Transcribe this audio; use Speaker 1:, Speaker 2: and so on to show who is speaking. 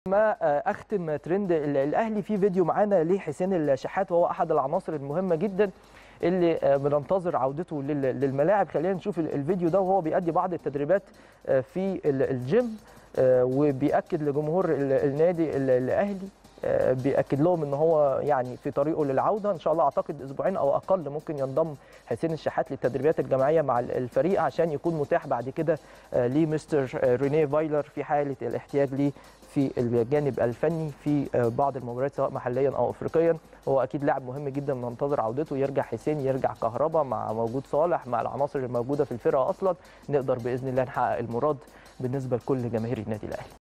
Speaker 1: ما اختم ترند الاهلي في فيديو معانا لحسين الشحات وهو احد العناصر المهمه جدا اللي بننتظر عودته للملاعب خلينا نشوف الفيديو ده وهو بيأدي بعض التدريبات في الجيم وبيأكد لجمهور النادي الاهلي بيأكد لهم ان هو يعني في طريقه للعوده ان شاء الله اعتقد اسبوعين او اقل ممكن ينضم حسين الشحات للتدريبات الجماعيه مع الفريق عشان يكون متاح بعد كده لمستر رينيه فايلر في حاله الاحتياج ليه في الجانب الفني في بعض المباريات سواء محليا او افريقيا هو اكيد لاعب مهم جدا ننتظر عودته يرجع حسين يرجع كهربا مع موجود صالح مع العناصر الموجوده في الفرقه اصلا نقدر باذن الله نحقق المراد بالنسبه لكل جماهير النادي الاهلي